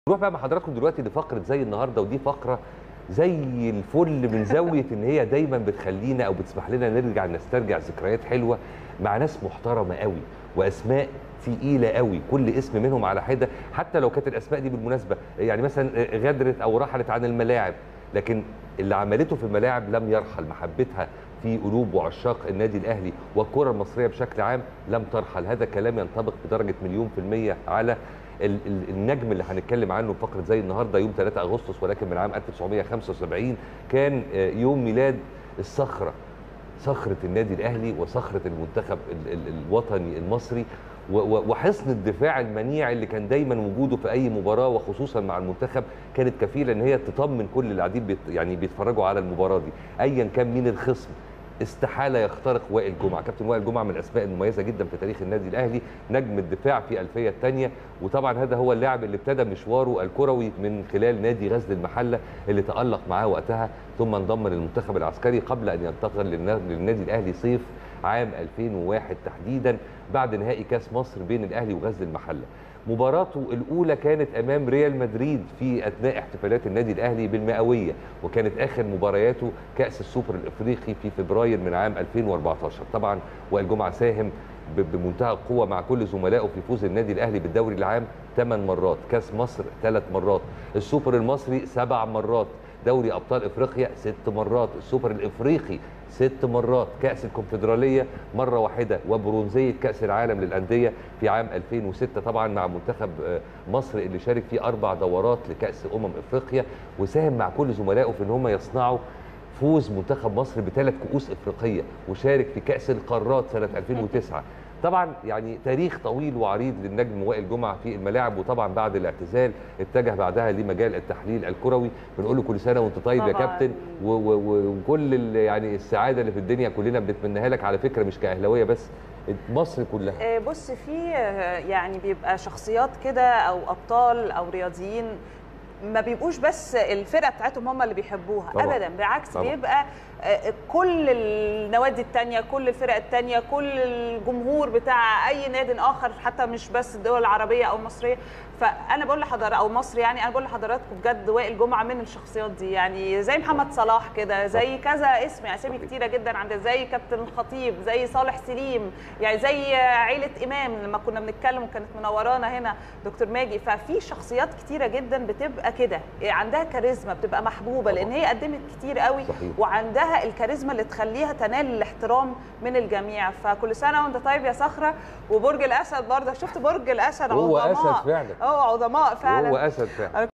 نروح بقى مع حضراتكم دلوقتي لفقره زي النهارده ودي فقره زي الفل من زاويه ان هي دايما بتخلينا او بتسمح لنا نرجع نسترجع ذكريات حلوه مع ناس محترمه قوي واسماء تقيله قوي كل اسم منهم على حده حتى لو كانت الاسماء دي بالمناسبه يعني مثلا غدرت او رحلت عن الملاعب لكن اللي عملته في الملاعب لم يرحل محبتها في قلوب وعشاق النادي الاهلي والكره المصريه بشكل عام لم ترحل هذا كلام ينطبق بدرجه مليون في الميه على ال- ال- النجم اللي هنتكلم عنه في فقره زي النهارده يوم 3 اغسطس ولكن من عام 1975 كان آه، يوم ميلاد الصخره صخره النادي الاهلي وصخره المنتخب ال- ال- الوطني المصري و- و- وحصن الدفاع المنيع اللي كان دايما وجوده في اي مباراه وخصوصا مع المنتخب كانت كفيله ان هي تطمن كل اللي قاعدين بيت يعني بيتفرجوا على المباراه دي ايا كان مين الخصم استحاله يخترق وائل جمعه كابتن وائل جمعه من الاسماء المميزه جدا في تاريخ النادي الاهلي نجم الدفاع في الفيه الثانيه وطبعا هذا هو اللاعب اللي ابتدى مشواره الكروي من خلال نادي غزل المحله اللي تالق معاه وقتها ثم انضم للمنتخب العسكري قبل ان ينتقل للنا- للنادي الاهلي صيف عام 2001 تحديدا بعد نهائي كاس مصر بين الاهلي وغزل المحله مباراته الاولى كانت امام ريال مدريد في اثناء احتفالات النادي الاهلي بالمئويه وكانت اخر مبارياته كاس السوبر الافريقي في فبراير من عام 2014 طبعا وائل جمعه ساهم ب- بمنتهى القوه مع كل زملائه في فوز النادي الاهلي بالدوري العام ثمان مرات كاس مصر ثلاث مرات السوبر المصري سبع مرات دوري ابطال افريقيا ست مرات السوبر الافريقي ست مرات كاس الكونفدراليه مره واحده وبرونزيه كاس العالم للانديه في عام 2006 طبعا مع منتخب آه، مصر اللي شارك في اربع دورات لكاس امم افريقيا وساهم مع كل زملائه في ان هم يصنعوا فوز منتخب مصر بثلاث كؤوس افريقيه وشارك في كاس القارات سنه 2009 طبعا يعني تاريخ طويل وعريض للنجم وائل جمعه في الملاعب وطبعا بعد الاعتزال اتجه بعدها لمجال التحليل الكروي بنقول له كل سنه وانت طيب يا طبعاً. كابتن و- و- و- وكل ال- يعني السعاده اللي في الدنيا كلنا بنتمناها لك على فكره مش كاهلاويه بس مصر كلها آه، بص في آه، يعني بيبقى شخصيات كده او ابطال او رياضيين ما بيبقوش بس الفرقه بتاعتهم هم اللي بيحبوها طبعاً. ابدا بالعكس طبعاً. بيبقى آه، كل النوادي التانية كل الفرق التانية كل الجمهور بتاع اي نادي اخر حتى مش بس الدول العربيه او المصريه فانا بقول لحضرتك او مصر يعني انا بقول لحضراتكم بجد وائل جمعه من الشخصيات دي يعني زي محمد صلاح كده زي كذا اسم اسامي صحيح. كتيره جدا عند زي كابتن الخطيب زي صالح سليم يعني زي عيله امام لما كنا بنتكلم وكانت منورانا هنا دكتور ماجي ففي شخصيات كتيره جدا بتبقى كده عندها كاريزما بتبقى محبوبه لان هي قدمت كتير قوي صحيح. وعندها الكاريزما اللي تخليها تنال الاحترام من الجميع فكل سنه وانت طيب يا صخره وبرج الاسد برضه شفت برج الاسد هو عظماء أسد فعلا. اه عظماء فعلا وهو اسد فعلا